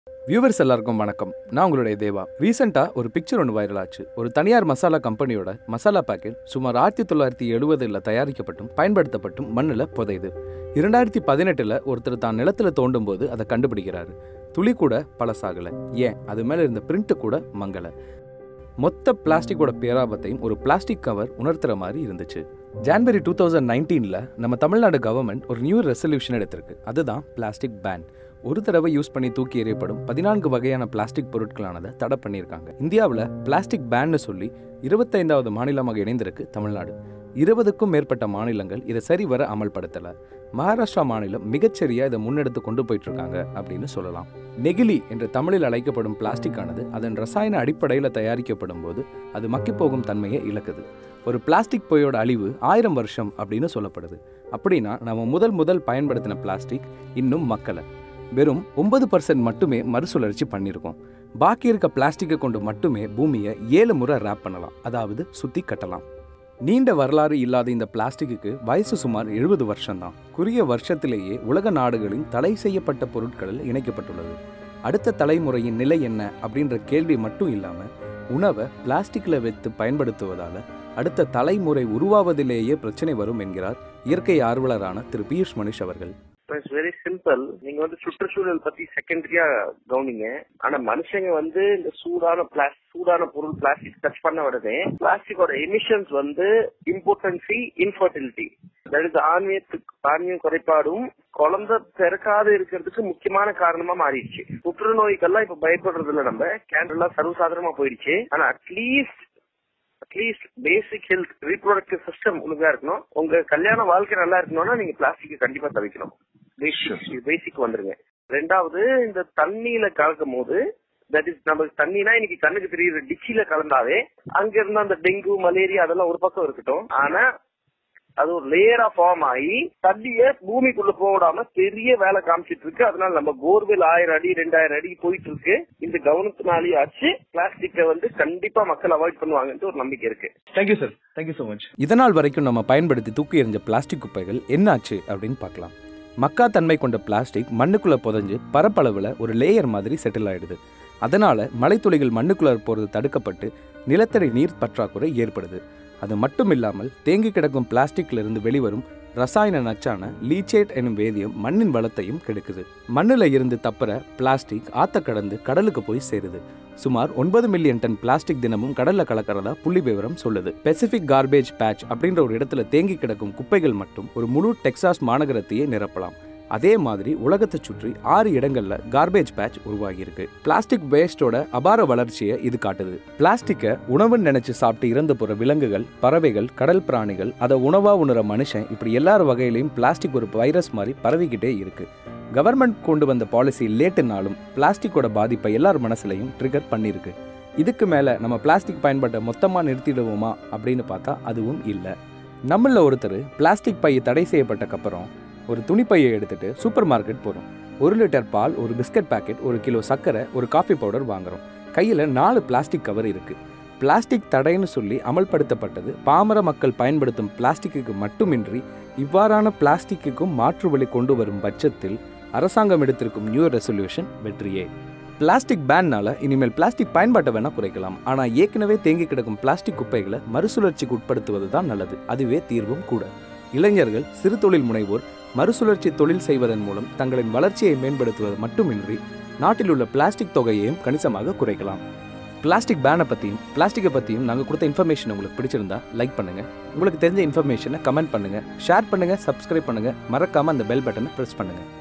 viewers எல்லாருக்கும் வணக்கம் நான் உங்களுடைய தேவா ரீசெண்டாக ஒரு பிக்சர் ஒன்று வைரல் ஆச்சு ஒரு தனியார் மசாலா கம்பெனியோட மசாலா பாக்கெட் சுமார் ஆயிரத்தி தொள்ளாயிரத்தி எழுபதில் தயாரிக்கப்பட்டும் பயன்படுத்தப்பட்டும் மண்ணில் புதையுது இரண்டாயிரத்தி பதினெட்டில் ஒருத்தர் தான் நிலத்தில் தோண்டும் போது அதை கண்டுபிடிக்கிறாரு துளி கூட பழசாகலை ஏன் அது மேலே இருந்த பிரிண்ட் கூட மங்கலை மொத்த பிளாஸ்டிக்கோட பேராபத்தையும் ஒரு பிளாஸ்டிக் கவர் உணர்த்துற மாதிரி இருந்துச்சு ஜான்வரி டூ தௌசண்ட் நைன்டீனில் நம்ம தமிழ்நாடு கவர்மெண்ட் ஒரு நியூ ரெசல்யூஷன் எடுத்திருக்கு அதுதான் பிளாஸ்டிக் பேன் ஒரு தடவை யூஸ் பண்ணி தூக்கி எறியப்படும் பதினான்கு வகையான பிளாஸ்டிக் பொருட்களானதை தடை பண்ணியிருக்காங்க இந்தியாவில் பிளாஸ்டிக் பேன்னு சொல்லி இருபத்தைந்தாவது மாநிலமாக இணைந்திருக்கு தமிழ்நாடு இருபதுக்கும் மேற்பட்ட மாநிலங்கள் இதை சரிவர அமல்படுத்தலை மகாராஷ்டிரா மாநிலம் மிகச்சரியா இதை முன்னெடுத்து கொண்டு போயிட்டு இருக்காங்க அப்படின்னு சொல்லலாம் நெகிழி என்று தமிழில் அழைக்கப்படும் பிளாஸ்டிக்கானது அதன் ரசாயன அடிப்படையில் தயாரிக்கப்படும் போது அது மக்கிப்போகும் தன்மையை இழக்குது ஒரு பிளாஸ்டிக் பொய்யோட அழிவு ஆயிரம் வருஷம் அப்படின்னு சொல்லப்படுது அப்படின்னா நம்ம முதல் முதல் பயன்படுத்தின பிளாஸ்டிக் இன்னும் மக்களை வெறும் ஒன்பது பர்சன்ட் மட்டுமே மறுசுழற்சி பண்ணியிருக்கோம் பாக்கி இருக்க பிளாஸ்டிக்கை கொண்டு மட்டுமே பூமியை ஏழு முறை ரேப் பண்ணலாம் அதாவது சுத்தி கட்டலாம் நீண்ட வரலாறு இல்லாத இந்த பிளாஸ்டிக்கு வயசு சுமார் எழுபது வருஷம்தான் குறுகிய வருஷத்திலேயே உலக நாடுகளின் தடை செய்யப்பட்ட பொருட்களில் இணைக்கப்பட்டுள்ளது அடுத்த தலைமுறையின் நிலை என்ன அப்படின்ற கேள்வி மட்டும் இல்லாமல் உணவை பிளாஸ்டிக்கில் வைத்து பயன்படுத்துவதால் அடுத்த தலைமுறை உருவாவதிலேயே பிரச்சனை வரும் என்கிறார் இயற்கை ஆர்வலரான திரு பியூஷ் மனிஷ் அவர்கள் இட்ஸ் வெரி சிம்பிள் நீங்க வந்து சுற்றுச்சூழல் பத்தி செகண்டரியா கவனிங்க ஆனா மனுஷங்க வந்து இந்த சூடான பிளாஸ்டிக் சூடான பொருள் பிளாஸ்டிக் டச் பண்ண உடனே பிளாஸ்டிக்கோட எமிஷன்ஸ் வந்து இம்பார்ட்டன்சி இன்ஃபர்டிலிட்டி தட் இஸ் ஆன்மீகத்துக்கு ஆன்மீக குறைபாடும் குழந்தை பிறக்காது இருக்கிறதுக்கு முக்கியமான காரணமா மாறிடுச்சு புற்றுநோய்க்கெல்லாம் இப்ப பயப்படுறது இல்ல நம்ம கேன்சர் எல்லாம் சர்வசாதாரணமா போயிடுச்சு ஆனா at least at least basic health reproductive system ஒழுங்கா இருக்கணும் உங்க கல்யாண வாழ்க்கை நல்லா இருக்கணும்னா நீங்க பிளாஸ்டிக் கண்டிப்பா தவிக்கணும் பேசிக் பேசிக் வந்துருங்க ரெண்டாவது இந்த தண்ணியில கலக்கும் போது தட் இஸ் நமக்கு தண்ணினா இன்னைக்கு கண்ணுக்கு தெரியுற டிச்சில கலந்தாவே அங்க இருந்த அந்த டெங்கு மலேரியா அதெல்லாம் ஒரு பக்கம் இருக்கட்டும் ஆனா அது ஒரு லேயரா ஃபார்ம் ஆகி தண்ணிய பூமிக்குள்ள போக விடாம பெரிய வேலை காமிச்சிட்டு இருக்கு அதனால நம்ம போர்வெல் ஆயிரம் அடி ரெண்டாயிரம் அடி போயிட்டு இருக்கு இந்த கவனத்தினாலேயே ஆச்சு பிளாஸ்டிக்கை வந்து கண்டிப்பா மக்கள் அவாய்ட் பண்ணுவாங்கன்ட்டு ஒரு நம்பிக்கை இருக்கு thank you sir thank you so much இதனால் வரைக்கும் நம்ம பயன்படுத்தி தூக்கி எறிஞ்ச பிளாஸ்டிக் குப்பைகள் என்னாச்சு அப்படின்னு பார்க்கலாம் மக்கா தன்மை கொண்ட பிளாஸ்டிக் மண்ணுக்குள்ள புதைஞ்சு பரப்பளவில் ஒரு லேயர் மாதிரி செட்டில் ஆயிடுது அதனால மழைத்துளிகள் மண்ணுக்குள்ள போறது தடுக்கப்பட்டு நிலத்தடி நீர் பற்றாக்குறை ஏற்படுது அது மட்டும் இல்லாமல் தேங்கி கிடக்கும் பிளாஸ்டிக்ல இருந்து வெளிவரும் ரசாயன நச்சான லீச்சேட் எனும் வேதியம் மண்ணின் வளத்தையும் கெடுக்குது மண்ணுல இருந்து தப்புற பிளாஸ்டிக் ஆத்த கடந்து கடலுக்கு போய் சேருது சுமார் ஒன்பது மில்லியன் டன் பிளாஸ்டிக் தினமும் கடல்ல கலக்கிறதா புள்ளி விவரம் சொல்லுது பெசிபிக் கார்பேஜ் பேட்ச் அப்படின்ற ஒரு இடத்துல தேங்கி கிடக்கும் குப்பைகள் மட்டும் ஒரு முழு டெக்சாஸ் மாநகரத்தையே நிரப்பலாம் அதே மாதிரி உலகத்தை சுற்றி ஆறு இடங்கள்ல கார்பேஜ் பேட்ச் உருவாகியிருக்கு பிளாஸ்டிக் வேஸ்டோட அபார வளர்ச்சியை இது காட்டுது பிளாஸ்டிக்கை உணவுன்னு நினைச்சு சாப்பிட்டு இறந்து போற விலங்குகள் பறவைகள் கடல் பிராணிகள் அதை உணவா உணர மனுஷன் இப்படி எல்லார் வகையிலையும் பிளாஸ்டிக் ஒரு வைரஸ் மாதிரி பரவிக்கிட்டே இருக்கு கவர்மெண்ட் கொண்டு வந்த பாலிசி லேட்டுனாலும் பிளாஸ்டிக்கோட பாதிப்பை எல்லார் மனசுலையும் ட்ரிகர் பண்ணியிருக்கு இதுக்கு மேலே நம்ம பிளாஸ்டிக் பயன்பாட்டை மொத்தமாக நிறுத்திடுவோமா அப்படின்னு பார்த்தா அதுவும் இல்லை நம்மள ஒருத்தர் பிளாஸ்டிக் பை தடை செய்யப்பட்டக்கப்புறம் ஒரு துணிப்பையை எடுத்துட்டு சூப்பர் மார்க்கெட் போகிறோம் ஒரு லிட்டர் பால் ஒரு பிஸ்கட் பாக்கெட் ஒரு கிலோ சர்க்கரை ஒரு காஃபி பவுடர் வாங்குறோம் கையில் நாலு பிளாஸ்டிக் கவர் இருக்கு பிளாஸ்டிக் தடைன்னு சொல்லி அமல்படுத்தப்பட்டது பாமர மக்கள் பயன்படுத்தும் பிளாஸ்டிக்கு மட்டுமின்றி இவ்வாறான பிளாஸ்டிக்குக்கும் மாற்று வழி கொண்டு வரும் பட்சத்தில் அரசாங்கம் எடுத்திருக்கும் நியூ ரெசல்யூஷன் வெற்றியே பிளாஸ்டிக் பேன்னால இனிமேல் பிளாஸ்டிக் பயன்பாட்டை வேணா குறைக்கலாம் ஆனா ஏற்கனவே தேங்கி கிடக்கும் பிளாஸ்டிக் குப்பைகளை மறுசுழற்சிக்கு உட்படுத்துவது தான் நல்லது அதுவே தீர்வும் கூட இளைஞர்கள் சிறு தொழில் முனைவோர் மறுசுழற்சி தொழில் செய்வதன் மூலம் தங்களின் வளர்ச்சியை மேம்படுத்துவது மட்டுமின்றி நாட்டில் உள்ள பிளாஸ்டிக் தொகையையும் கணிசமாக குறைக்கலாம் பிளாஸ்டிக் பேனை பற்றியும் பிளாஸ்டிக்கை பற்றியும் நாங்கள் கொடுத்த இன்ஃபர்மேஷன் உங்களுக்கு பிடிச்சிருந்தா லைக் பண்ணுங்கள் உங்களுக்கு தெரிஞ்ச இன்ஃபர்மேஷனை கமெண்ட் பண்ணுங்கள் ஷேர் பண்ணுங்கள் சப்ஸ்கிரைப் பண்ணுங்கள் மறக்காமல் அந்த பெல் பட்டனை ப்ரெஸ் பண்ணுங்கள்